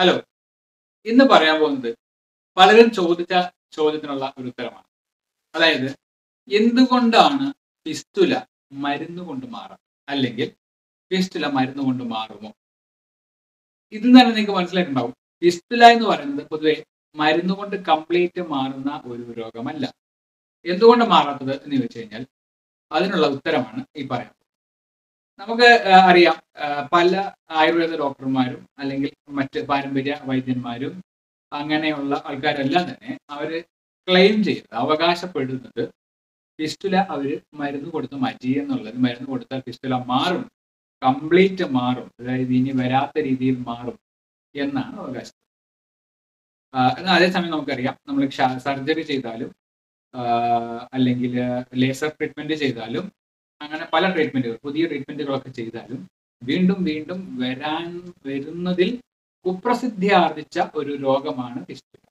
Hello ഇന്ന് പറയാൻ പോകുന്നത് പലരും ചോദിച്ച ചോദ്യത്തിനുള്ള ഒരു ഉത്തരമാണ് അതായത് എന്തുകൊണ്ടാണ് ഫിസ്റ്റുല മരുന്ന് കൊണ്ട് മാറാം അല്ലെങ്കിൽ ഫിസ്റ്റുല മരുന്ന് കൊണ്ട് മാറുമോ ഇത് തന്നെ നിങ്ങൾക്ക് മനസ്സിലായിട്ടുണ്ടാവും ഫിസ്റ്റുല എന്ന് പറയുന്നത് പൊതുവെ മരുന്ന് കൊണ്ട് കംപ്ലീറ്റ് മാറുന്ന ഒരു രോഗമല്ല എന്തുകൊണ്ട് മാറാത്തത് എന്ന് ചോദിച്ചു കഴിഞ്ഞാൽ അതിനുള്ള ഉത്തരമാണ് ഈ പറയാൻ നമുക്ക് ആ, അറിയാം ആ, പല ആയുർവേദ ഡോക്ടർമാരും അല്ലെങ്കിൽ മറ്റ് പാരമ്പര്യ വൈദ്യന്മാരും അങ്ങനെയുള്ള ആൾക്കാരെല്ലാം തന്നെ അവര് ക്ലെയിം ചെയ്ത് അവകാശപ്പെടുന്നത് ഫിസ്റ്റുല അവര് മരുന്ന് കൊടുത്ത് മാറ്റി എന്നുള്ളത് മരുന്ന് കൊടുത്താൽ ഫിസ്റ്റുല മാറും കംപ്ലീറ്റ് മാറും അതായത് ഇനി വരാത്ത രീതിയിൽ മാറും എന്നാണ് അവകാശം ആ, എന്നാൽ അതേസമയം നമുക്കറിയാം നമ്മൾ സർജറി ചെയ്താലും ആ, അല്ലെങ്കിൽ ലേസർ ട്രീറ്റ്മെന്റ് ചെയ്താലും അങ്ങനെ പല ട്രീറ്റ്മെന്റുകൾ പുതിയ ട്രീറ്റ്മെന്റുകളൊക്കെ ചെയ്താലും വീണ്ടും വീണ്ടും വരാൻ വരുന്നതിൽ കുപ്രസിദ്ധി ആർജിച്ച ഒരു രോഗമാണ് ഫിസ്റ്റുല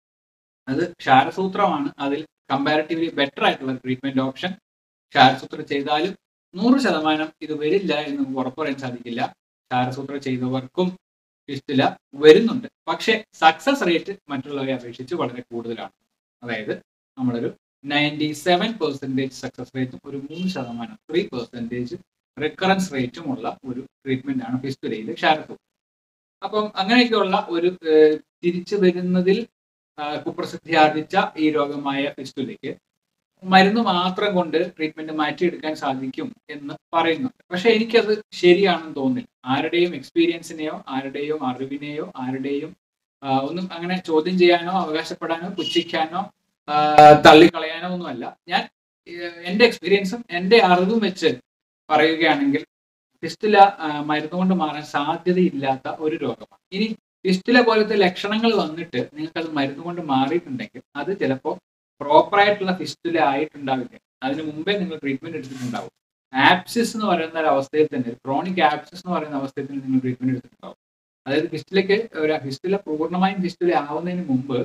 അത് ക്ഷാരസൂത്രമാണ് അതിൽ കമ്പാരിറ്റീവ്ലി ബെറ്റർ ആയിട്ടുള്ള ട്രീറ്റ്മെന്റ് ഓപ്ഷൻ ക്ഷാരസൂത്രം ചെയ്താലും നൂറ് ശതമാനം ഇത് വരില്ല എന്ന് നമുക്ക് ഉറപ്പ് പറയാൻ സാധിക്കില്ല ക്ഷാരസൂത്രം ചെയ്തവർക്കും ഫിസ്റ്റുല വരുന്നുണ്ട് പക്ഷേ സക്സസ് റേറ്റ് മറ്റുള്ളവരെ അപേക്ഷിച്ച് വളരെ കൂടുതലാണ് അതായത് നമ്മളൊരു നയൻറ്റി സെവൻ പെർസെൻറ്റേജ് സക്സസ് റേറ്റും ഒരു മൂന്ന് ശതമാനം ത്രീ പെർസെൻറ്റേജ് റിക്കറൻസ് റേറ്റും ഉള്ള ഒരു ട്രീറ്റ്മെന്റ് ആണ് ഫിസ്റ്റുലയിൽ ക്ഷാരസൂത്രം അപ്പം അങ്ങനെയൊക്കെയുള്ള ഒരു ഏഹ്, തിരിച്ചു വരുന്നതിൽ ആ, കുപ്രസിദ്ധി ആർജിച്ച ഈ രോഗമായ ഫിസ്റ്റുലയ്ക്ക് മരുന്ന് മാത്രം കൊണ്ട് ട്രീറ്റ്മെന്റ് മാറ്റിയെടുക്കാൻ സാധിക്കും എന്ന് പറയുന്നുണ്ട് പക്ഷെ എനിക്കത് ശരിയാണെന്ന് തോന്നുന്നില്ല ആരുടെയും എക്സ്പീരിയൻസിനെയോ ആരുടെയും അറിവിനെയോ ആരുടെയും ആ, ഒന്നും അങ്ങനെ ചോദ്യം ചെയ്യാനോ അവകാശപ്പെടാനോ പുച്ഛിക്കാനോ ആ, തള്ളിക്കളയാനോ ഒന്നുമല്ല ഞാൻ ഏഹ്, എന്റെ എക്സ്പീരിയൻസും എന്റെ അറിവും വെച്ച് പറയുകയാണെങ്കിൽ ഫിസ്റ്റുല ആ, മരുന്ന് കൊണ്ട് മാറാൻ സാധ്യതയില്ലാത്ത ഒരു രോഗമാണ് ഇനി ഫിസ്റ്റുല പോലത്തെ ലക്ഷണങ്ങൾ വന്നിട്ട് നിങ്ങൾക്ക് അത് മരുന്ന് കൊണ്ട് മാറിയിട്ടുണ്ടെങ്കിൽ അത് ചിലപ്പോൾ പ്രോപ്പർ ആയിട്ടുള്ള ഫിസ്റ്റുല ആയിട്ടുണ്ടാവില്ല അതിന് മുമ്പേ നിങ്ങൾ ട്രീറ്റ്മെന്റ് എടുത്തിട്ടുണ്ടാവും ആപ്സിസ് എന്ന് പറയുന്ന ഒരു അവസ്ഥയിൽ തന്നെ ക്രോണിക് ആപ്സിസ് എന്ന് പറയുന്ന അവസ്ഥയിൽ തന്നെ നിങ്ങൾ ട്രീറ്റ്മെന്റ് എടുത്തിട്ടുണ്ടാവും അതായത് ഫിസ്റ്റുലയ്ക്ക് ഒരു ഫിസ്റ്റുല പൂർണ്ണമായും ഫിസ്റ്റുല ആവുന്നതിന് മുമ്പ്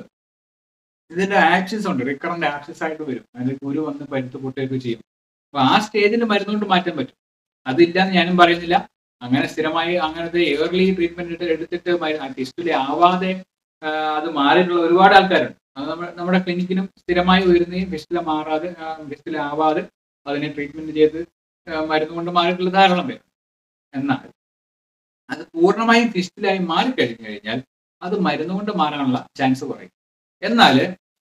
ഇതിന്റെ ആക്സിസ് ഉണ്ട് റിക്കറന്റ് ആക്സിസ് ആയിട്ട് വരും അതിൽ കുരു വന്ന് പരുത്ത് പൊട്ടുകയൊക്കെ ചെയ്യും അപ്പൊ ആ സ്റ്റേജിൽ മരുന്ന് കൊണ്ട് മാറ്റാൻ പറ്റും അതില്ലാന്ന് ഞാനും പറയുന്നില്ല അങ്ങനെ സ്ഥിരമായി അങ്ങനത്തെ ഏർലി ട്രീറ്റ്മെന്റ് എടുത്തിട്ട് ഫിസ്റ്റുല ആവാതെ ആ, അത് മാറിയിട്ടുള്ള ഒരുപാട് ആൾക്കാരുണ്ട് അത് നമ്മുടെ നമ്മുടെ ക്ലിനിക്കിനും സ്ഥിരമായി വരുന്നതും ഫിസ്റ്റുല മാറാതെ ഫിസ്റ്റുല ആവാതെ അതിനെ ട്രീറ്റ്മെന്റ് ചെയ്ത് ആ, മരുന്ന് കൊണ്ട് മാറിയിട്ടുള്ള ധാരാളം പേര് എന്നാൽ അത് പൂർണ്ണമായും ഫിസ്റ്റിലായി മാറിക്കഴിഞ്ഞു കഴിഞ്ഞാൽ അത് മരുന്ന് കൊണ്ട് മാറാനുള്ള ചാൻസ് കുറയും എന്നാൽ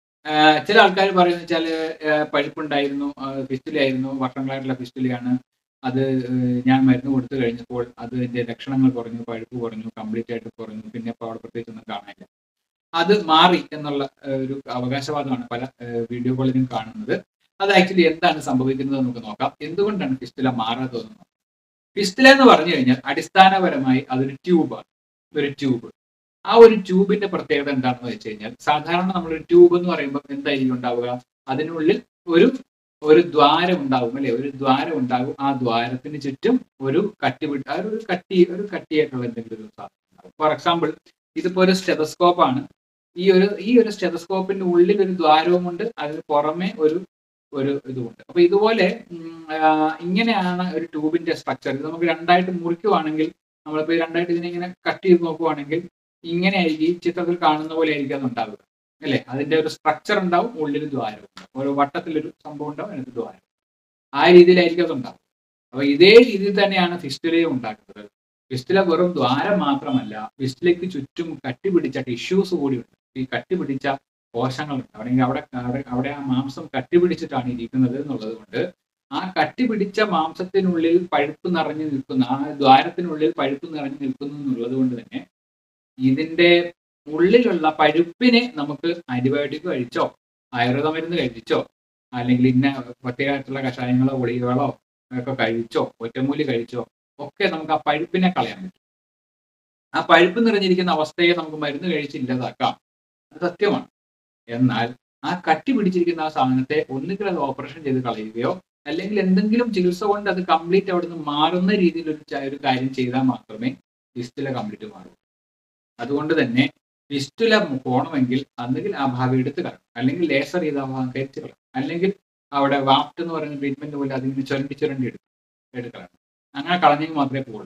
ചില ആൾക്കാർ പറയുന്നത് വെച്ചാൽ പഴുപ്പുണ്ടായിരുന്നു ഫിസ്റ്റിലായിരുന്നു വർഷങ്ങളായിട്ടുള്ള ഫിസ്റ്റിലാണ് അത് ഏഹ്, ഞാൻ മരുന്ന് കൊടുത്തു കഴിഞ്ഞപ്പോൾ അതിന്റെ ലക്ഷണങ്ങൾ കുറഞ്ഞു പഴുപ്പ് കുറഞ്ഞു കംപ്ലീറ്റ് ആയിട്ട് കുറഞ്ഞു പിന്നെ ഇപ്പോൾ അവിടെ പ്രത്യേകിച്ച് ഒന്നും കാണാനില്ല അത് മാറി എന്നുള്ള ഏഹ്, ഒരു അവകാശവാദമാണ് പല ഏഹ്, വീഡിയോകളിലും കാണുന്നത് അത് ആക്ച്വലി എന്താണ് സംഭവിക്കുന്നത് നമുക്ക് നോക്കാം എന്തുകൊണ്ടാണ് ഫിസ്റ്റുല മാറാത്തതെന്ന് ഫിസ്റ്റുല എന്ന് പറഞ്ഞു കഴിഞ്ഞാൽ അടിസ്ഥാനപരമായി അതൊരു ട്യൂബാണ് ഒരു ട്യൂബ് ആ ഒരു ട്യൂബിന്റെ പ്രത്യേകത എന്താണെന്ന് വെച്ച് കഴിഞ്ഞാൽ സാധാരണ നമ്മളൊരു ട്യൂബ് എന്ന് പറയുമ്പോൾ എന്തായിരിക്കും ഉണ്ടാവുക അതിനുള്ളിൽ ഒരു ഒരു ദ്വാരം ഉണ്ടാവും അല്ലെ ഒരു ദ്വാരം ഉണ്ടാകും ആ ദ്വാരത്തിന് ചുറ്റും ഒരു കട്ടി വിട്ട് ആ ഒരു കട്ടി ഒരു കട്ടിയായിട്ടുള്ള എന്തെങ്കിലും ഒരു സാധനം ഉണ്ടാവും ഫോർ എക്സാമ്പിൾ ഇതിപ്പോ ഒരു സ്റ്റെതസ്കോപ്പ് ആണ് ഈ ഒരു ഈ ഒരു സ്റ്റെതസ്കോപ്പിന്റെ ഉള്ളിൽ ഒരു ദ്വാരവുമുണ്ട് അതിന് പുറമെ ഒരു ഒരു ഇതുമുണ്ട് അപ്പൊ ഇതുപോലെ ഉം, ആ, ഇങ്ങനെയാണ് ഒരു ട്യൂബിന്റെ സ്ട്രക്ചർ ഇത് നമുക്ക് രണ്ടായിട്ട് മുറിക്കുവാണെങ്കിൽ നമ്മളിപ്പോ ഈ രണ്ടായിട്ട് ഇതിനെ ഇങ്ങനെ കട്ട് ചെയ്ത് നോക്കുവാണെങ്കിൽ ഇങ്ങനെ ആയിരിക്കും ഈ ചിത്രത്തിൽ കാണുന്ന പോലെ ആയിരിക്കും അത് ഉണ്ടാവുക അല്ലെ അതിന്റെ ഒരു സ്ട്രക്ചർ ഉണ്ടാവും ഉള്ളിൽ ദ്വാരം ഉണ്ടാവും ഓരോ വട്ടത്തിലൊരു സംഭവം ഉണ്ടാവും അതിനകത്ത് ദ്വാരം ആ രീതിയിലായിരിക്കും അത് ഉണ്ടാവും അപ്പൊ ഇതേ രീതിയിൽ തന്നെയാണ് ഫിസ്റ്റുലയും ഉണ്ടാക്കുന്നത് ഫിസ്റ്റുല വെറും ദ്വാരം മാത്രമല്ല ഫിസ്റ്റുലയ്ക്ക് ചുറ്റും കട്ടിപിടിച്ച ടിഷ്യൂസ് കൂടിയുണ്ട് ഈ കട്ടിപിടിച്ച കോശങ്ങളുണ്ട് അല്ലെങ്കിൽ അവിടെ അവിടെ അവിടെ ആ മാംസം കട്ടിപിടിച്ചിട്ടാണ് ഇരിക്കുന്നത് എന്നുള്ളത് കൊണ്ട് ആ കട്ടിപിടിച്ച മാംസത്തിനുള്ളിൽ പഴുപ്പ് നിറഞ്ഞു നിൽക്കുന്ന ആ ദ്വാരത്തിനുള്ളിൽ പഴുപ്പ് നിറഞ്ഞു നിൽക്കുന്നു എന്നുള്ളത് കൊണ്ട് തന്നെ ഇതിന്റെ ഉള്ളിലുള്ള പഴുപ്പിനെ നമുക്ക് ആന്റിബയോട്ടിക് കഴിച്ചോ ആയുർവേദ മരുന്ന് കഴിച്ചോ അല്ലെങ്കിൽ ഇന്ന പ്രത്യേകമായിട്ടുള്ള കഷായങ്ങളോ ഗുളികകളോ ഒക്കെ കഴിച്ചോ ഒറ്റമൂലി കഴിച്ചോ ഒക്കെ നമുക്ക് ആ പഴുപ്പിനെ കളയാൻ പറ്റും ആ പഴുപ്പ് നിറഞ്ഞിരിക്കുന്ന അവസ്ഥയെ നമുക്ക് മരുന്ന് കഴിച്ച് ഇല്ലാതാക്കാം അത് സത്യമാണ് എന്നാൽ ആ കട്ടി പിടിച്ചിരിക്കുന്ന ആ സാധനത്തെ ഒന്നുകിൽ അത് ഓപ്പറേഷൻ ചെയ്ത് കളയുകയോ അല്ലെങ്കിൽ എന്തെങ്കിലും ചികിത്സ കൊണ്ട് അത് കംപ്ലീറ്റ് അവിടെ നിന്ന് മാറുന്ന രീതിയിൽ ഒരു ച- ഒരു കാര്യം ചെയ്താൽ മാത്രമേ ഫിസ്റ്റുല കംപ്ലീറ്റ് മാറൂ അതുകൊണ്ട് തന്നെ ഫിസ്റ്റുല പോകണമെങ്കിൽ ഒന്നുകിൽ ആ ഭാഗം എടുത്ത് കളയണം അല്ലെങ്കിൽ ലേസർ ചെയ്ത് ആ ഭാഗം കരിച്ച് കളയണം അല്ലെങ്കിൽ അവിടെ വാപ്റ്റ് എന്ന് പറയുന്ന ട്രീറ്റ്മെന്റ് പോലെ അതിങ്ങനെ ചുരണ്ടി ചുരണ്ടി എടുക്കണം എടുക്കണം അങ്ങനെ കളഞ്ഞെങ്കിൽ മാത്രമേ പോകുള്ളൂ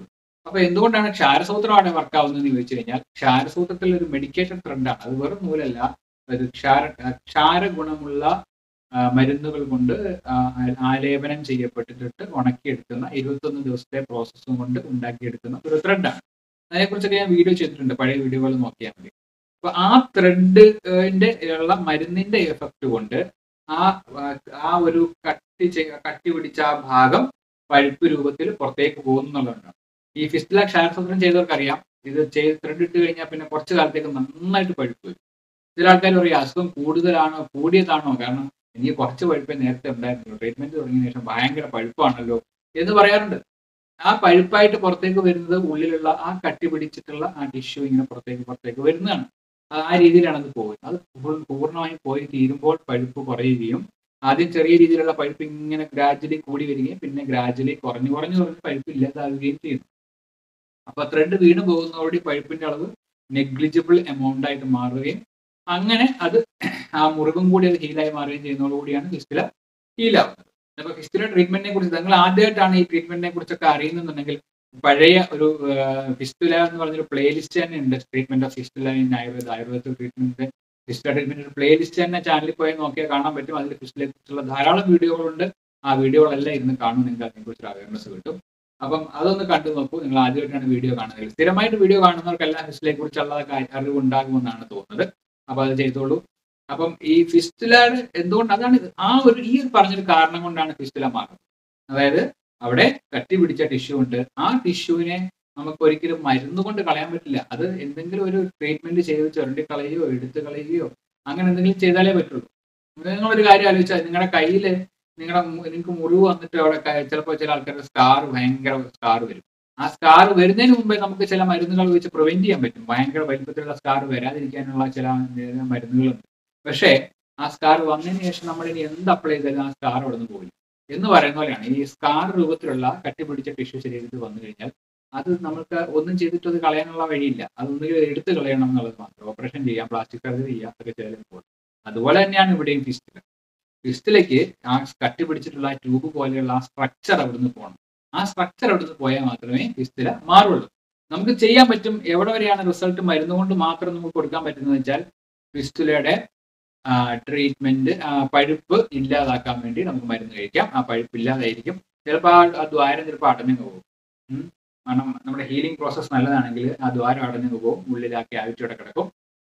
അപ്പൊ എന്തുകൊണ്ടാണ് ക്ഷാരസൂത്രമാണ് വർക്ക് ആവുന്നതെന്ന് ചോദിച്ചു കഴിഞ്ഞാൽ ക്ഷാരസൂത്രത്തിൽ ഒരു മെഡിക്കേഷൻ ട്രെൻഡാണ് അത് വെറും നൂലല്ല ഒരു ക്ഷാര ക്ഷാര ഗുണമുള്ള ആ, മരുന്നുകൾ കൊണ്ട് ആ, ആലേപനം ചെയ്യപ്പെട്ടിട്ട് ഉണക്കിയെടുക്കുന്ന ഇരുപത്തൊന്ന് ദിവസത്തെ പ്രോസസ്സും കൊണ്ട് ഉണ്ടാക്കിയെടുക്കുന്ന ഒരു ത്രെഡാണ് അതിനെക്കുറിച്ചൊക്കെ ഞാൻ വീഡിയോ ചെയ്തിട്ടുണ്ട് പഴയ വീഡിയോകൾ നോക്കിയാൽ മതി അപ്പൊ ആ ത്രെഡിന്റെ ഉള്ള മരുന്നിന്റെ എഫക്റ്റ് കൊണ്ട് ആ ആ ഒരു കട്ടി ചെയ്യ- കട്ടി പിടിച്ച ആ ഭാഗം പഴുപ്പ് രൂപത്തിൽ പുറത്തേക്ക് പോകുന്നു എന്നുള്ളതാണ് ഈ ഫിസ്റ്റില ക്ഷാരസൂത്രം ചെയ്തവർക്കറിയാം ഇത് ചെയ്ത് ത്രെഡ് ഇട്ട് കഴിഞ്ഞാൽ പിന്നെ കുറച്ച് കാലത്തേക്ക് നന്നായിട്ട് പഴുപ്പ് വരും ചില ആൾക്കാർ പറയും അസുഖം കൂടുതലാണോ കൂടിയതാണോ കാരണം എനിക്ക് കുറച്ച് പഴുപ്പേ നേരത്തെ ഉണ്ടായിരുന്നുള്ളൂ ട്രീറ്റ്മെന്റ് തുടങ്ങിയ ശേഷം ഭയങ്കര പഴുപ്പാണല്ലോ എന്ന് പറയാറുണ്ട് ആ പഴുപ്പായിട്ട് പുറത്തേക്ക് വരുന്നത് ഉള്ളിലുള്ള ആ കട്ടി പിടിച്ചിട്ടുള്ള ആ ടിഷ്യൂ ഇങ്ങനെ പുറത്തേക്ക് പുറത്തേക്ക് വരുന്നതാണ് ആ- ആ രീതിയിലാണ് അത് പോകുന്നത് അത് പൂർ- പൂർണ്ണമായും പോയി തീരുമ്പോൾ പഴുപ്പ് കുറയുകയും ആദ്യം ചെറിയ രീതിയിലുള്ള പഴുപ്പ് ഇങ്ങനെ ഗ്രാജുവലി കൂടി വരികയും പിന്നെ ഗ്രാജുവലി കുറഞ്ഞു കുറഞ്ഞു കുറഞ്ഞ് പഴുപ്പ് ഇല്ലാതാവുകയും ചെയ്യുന്നു അപ്പൊ ത്രെഡ് വീണ് പോകുന്നതോടെ പഴുപ്പിന്റെ അളവ് നെഗ്ലിജിബിൾ എമൗണ്ട് ആയിട്ട് മാറുകയും അങ്ങനെ അത് ആ മുറിവും കൂടി അത് ഹീലായി മാറുകയും ചെയ്യുന്നതോടുകൂടിയാണ് ഫിസ്റ്റില ഹീലാവുന്നത് അപ്പൊ ഫിസ്റ്റില ട്രീറ്റ്മെന്റിനെ കുറിച്ച് നിങ്ങൾ ആദ്യമായിട്ടാണ് ഈ ട്രീറ്റ്മെന്റിനെ കുറിച്ചൊക്കെ അറിയുന്നുണ്ടെങ്കിൽ പഴയ ഒരു ഫിസ്റ്റുല എന്ന് പറഞ്ഞൊരു പ്ലേലിസ്റ്റ് തന്നെ ഉണ്ട് treatment of fistula in Ayurveda Ayurveda treatment fistula treatment ഒരു പ്ലേലിസ്റ്റ് തന്നെ ചാനലിൽ പോയി നോക്കിയാൽ കാണാൻ പറ്റും അതിൽ ഫിസ്റ്റിലെ കുറിച്ചുള്ള ധാരാളം വീഡിയോകളുണ്ട് ആ വീഡിയോകളെല്ലാം ഇരുന്ന് കാണും നിങ്ങൾക്ക് അതിനെക്കുറിച്ച് അവയർനെസ് കിട്ടും അപ്പം അതൊന്ന് കണ്ടു നോക്കൂ നിങ്ങൾ ആദ്യമായിട്ടാണ് വീഡിയോ കാണുന്നത് സ്ഥിരമായിട്ട് വീഡിയോ കാണുന്നവർക്കെല്ലാം ഫിസ്റ്റിലെ കുറിച്ചുള്ള കാര്യം- അറിവ് ഉണ്ടാകുമെന്നാണ് തോന്നുന്നത് അപ്പൊ അത് ചെയ്തോളൂ അപ്പം ഈ ഫിസ്റ്റുലാണ് എന്തുകൊണ്ട് അതാണ് ഇത്. ആ ഒരു ഈ ഒരു പറഞ്ഞൊരു കാരണം കൊണ്ടാണ് ഫിസ്റ്റുല മാറുന്നത് അതായത് അവിടെ കട്ടി പിടിച്ച ടിഷ്യൂ ഉണ്ട് ആ ടിഷ്യൂവിനെ നമുക്ക് ഒരിക്കലും മരുന്ന് കൊണ്ട് കളയാൻ പറ്റില്ല അത് എന്തെങ്കിലും ഒരു ട്രീറ്റ്മെന്റ് ചെയ്ത് ചുരണ്ടി കളയുകയോ എടുത്ത് കളയുകയോ അങ്ങനെ എന്തെങ്കിലും ചെയ്താലേ പറ്റുള്ളൂ നിങ്ങളൊരു കാര്യം ആലോചിച്ചാൽ നിങ്ങളുടെ കയ്യിൽ നിങ്ങളുടെ നിങ്ങൾക്ക് മുറിവ് വന്നിട്ട് അവിടെ ചിലപ്പോൾ ചില ആൾക്കാരുടെ സ്കാർ ഭയങ്കര സ്കാർ വരും ആ സ്കാർ വരുന്നതിന് മുമ്പേ നമുക്ക് ചില മരുന്നുകൾ വെച്ച് പ്രിവെന്റ് ചെയ്യാൻ പറ്റും ഭയങ്കര വലിപ്പത്തിലുള്ള സ്കാർ വരാതിരിക്കാനുള്ള ചില ഏഹ്, മരുന്നുകളുണ്ട് പക്ഷേ ആ സ്കാർ വന്നതിന് ശേഷം നമ്മൾ ഇനി എന്ത് അപ്ലൈ ചെയ്താലും ആ സ്കാർ അവിടെ നിന്ന് പോകില്ല എന്ന് പറയുന്ന പോലെയാണ് ഈ സ്കാർ രൂപത്തിലുള്ള കട്ടിപിടിച്ച ടിഷ്യൂ ശരീരത്തിൽ വന്നു കഴിഞ്ഞാൽ അത് നമുക്ക് ഒന്നും ചെയ്തിട്ട് അത് കളയാനുള്ള വഴിയില്ല അതൊന്നുകിൽ എടുത്ത് കളയണം എന്നുള്ളത് മാത്രം ഓപ്പറേഷൻ ചെയ്യാം പ്ലാസ്റ്റിക് സർജറി ചെയ്യാം അതൊക്കെ ചെയ്യുമ്പോൾ അതുപോലെ തന്നെയാണ് ഇവിടെയും ഫിസ്റ്റിൽ ഫിസ്റ്റിലേക്ക് ആ കട്ടി പിടിച്ചിട്ടുള്ള ആ ട്യൂബ് പോലെയുള്ള ആ സ്ട്രക്ചർ അവിടുന്ന് പോകണം ആ സ്ട്രക്ചർ അവിടുന്ന് പോയാൽ മാത്രമേ ഫിസ്റ്റില മാറുള്ളൂ നമുക്ക് ചെയ്യാൻ പറ്റും എവിടെ വരെയാണ് റിസൾട്ട് മരുന്ന് കൊണ്ട് മാത്രം നമുക്ക് കൊടുക്കാൻ പറ്റുന്നത് വെച്ചാൽ ഫിസ്റ്റുലയുടെ ട്രീറ്റ്മെന്റ് പഴുപ്പ് ഇല്ലാതാക്കാൻ വേണ്ടി നമുക്ക് മരുന്ന് കഴിക്കാം ആ പഴുപ്പ് ഇല്ലാതായിരിക്കും ചിലപ്പോൾ ആ- ആ ദ്വാരം ചിലപ്പോൾ അടഞ്ഞു പോകും ഉം. കാരണം നമ്മുടെ ഹീലിംഗ് പ്രോസസ്സ് നല്ലതാണെങ്കിൽ ആ ദ്വാരം അടഞ്ഞു പോകും ഉള്ളിലാക്കി ആഴ്ചയോടെ കിടക്കും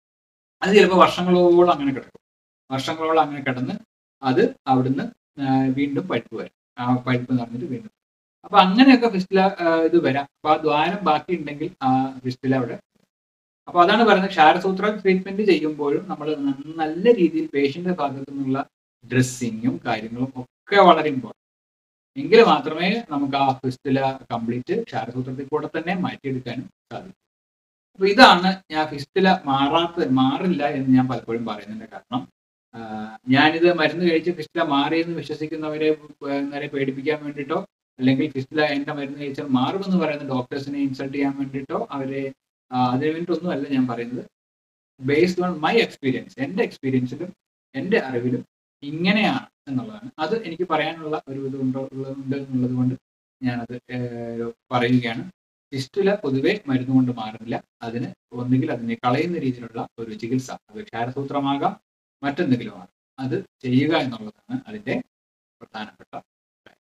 അത് ചിലപ്പോൾ വർഷങ്ങളോളം അങ്ങനെ കിടക്കും വർഷങ്ങളോളം അങ്ങനെ കിടന്ന് അത് അവിടുന്ന് ആ, വീണ്ടും പഴുപ്പ് വരും ആ പഴുപ്പ് നിറഞ്ഞിട്ട് വീണ്ടും അപ്പൊ അങ്ങനെയൊക്കെ ഫിസ്റ്റില ഇത് വരാം അപ്പൊ ആ ദ്വാരം ബാക്കി ഉണ്ടെങ്കിൽ ആ ഫിസ്റ്റില അവിടെ അപ്പൊ അതാണ് പറയുന്നത് ക്ഷാരസൂത്ര ട്രീറ്റ്മെന്റ് ചെയ്യുമ്പോഴും നമ്മൾ നല്ല രീതിയിൽ പേഷ്യന്റെ ഭാഗത്തു നിന്നുള്ള ഡ്രസ്സിങ്ങും കാര്യങ്ങളും ഒക്കെ വളരെ ഇമ്പോർട്ടൻ്റ് എങ്കിൽ മാത്രമേ നമുക്ക് ആ ഫിസ്റ്റില കംപ്ലീറ്റ് ക്ഷാരസൂത്രത്തിൽ കൂടെ തന്നെ മാറ്റിയെടുക്കാനും സാധിക്കും അപ്പൊ ഇതാണ് ഞാൻ ഫിസ്റ്റില മാറാത്ത മാറില്ല എന്ന് ഞാൻ പലപ്പോഴും പറയുന്നതിന്റെ കാരണം ആ, ഞാനിത് മരുന്ന് കഴിച്ച് ഫിസ്റ്റില മാറിയെന്ന് വിശ്വസിക്കുന്നവരെ ഏർ നേരെ പേടിപ്പിക്കാൻ വേണ്ടിയിട്ടോ അല്ലെങ്കിൽ ഫിസ്റ്റില എന്റെ മരുന്ന് കഴിച്ചാൽ മാറുമെന്ന് പറയുന്ന ഡോക്ടേഴ്സിനെ ഇൻസൾട്ട് ചെയ്യാൻ വേണ്ടിയിട്ടോ അവരെ ആ, അതിനു വേണ്ടിയിട്ടൊന്നും അല്ല ഞാൻ പറയുന്നത് ബേസ്ഡ് ഓൺ മൈ എക്സ്പീരിയൻസ് എൻ്റെ എക്സ്പീരിയൻസിലും എൻ്റെ അറിവിലും ഇങ്ങനെയാണ് എന്നുള്ളതാണ് അത് എനിക്ക് പറയാനുള്ള ഒരു ഇത് ഉണ്ടോ ഉണ്ട് എന്നുള്ളത് കൊണ്ട് ഞാനത് ഏർ, പറയുകയാണ് ഫിസ്റ്റുല പൊതുവെ മരുന്ന് കൊണ്ട് മാറുന്നില്ല അതിന് ഒന്നുകിൽ അതിനെ കളയുന്ന രീതിയിലുള്ള ഒരു ചികിത്സ അത് ക്ഷാരസൂത്രമാകാം മറ്റെന്തെങ്കിലും ആകാം അത് ചെയ്യുക എന്നുള്ളതാണ് അതിന്റെ പ്രധാനപ്പെട്ട കാര്യം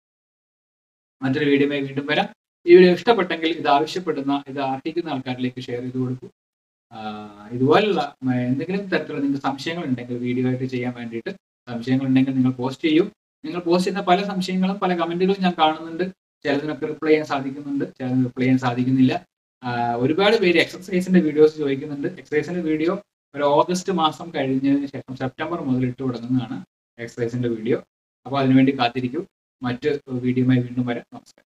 മറ്റൊരു വീഡിയോയുമായി വീണ്ടും വരാം ഈ വീഡിയോ ഇഷ്ടപ്പെട്ടെങ്കിൽ ഇത് ആവശ്യപ്പെടുന്ന ഇത് അർഹിക്കുന്ന ആൾക്കാരിലേക്ക് ഷെയർ ചെയ്ത് കൊടുക്കൂ ആഹ് ഇതുപോലുള്ള മ- എന്തെങ്കിലും തരത്തിലുള്ള നിങ്ങൾക്ക് സംശയങ്ങൾ ഉണ്ടെങ്കിൽ വീഡിയോ ആയിട്ട് ചെയ്യാൻ വേണ്ടിയിട്ട് സംശയങ്ങൾ ഉണ്ടെങ്കിൽ നിങ്ങൾ പോസ്റ്റ് ചെയ്യൂ നിങ്ങൾ പോസ്റ്റ് ചെയ്യുന്ന പല സംശയങ്ങളും പല കമന്റുകളും ഞാൻ കാണുന്നുണ്ട് ചിലതിനൊക്കെ റിപ്ലൈ ചെയ്യാൻ സാധിക്കുന്നുണ്ട് ചിലതിന് റിപ്ലൈ ചെയ്യാൻ സാധിക്കുന്നില്ല ആഹ് ഒരുപാട് പേര് എക്സസൈസിന്റെ വീഡിയോസ് ചോദിക്കുന്നുണ്ട് എക്സസൈസിന്റെ വീഡിയോ ഒരു ഓഗസ്റ്റ് മാസം കഴിഞ്ഞതിന് ശേഷം സെപ്റ്റംബർ മുതൽ ഇട്ട് തുടങ്ങുന്നതാണ് എക്സസൈസിന്റെ വീഡിയോ അപ്പോൾ അതിനുവേണ്ടി കാത്തിരിക്കൂ മറ്റ് വീഡിയോയുമായി വീണ്ടും വരാം നമസ്കാരം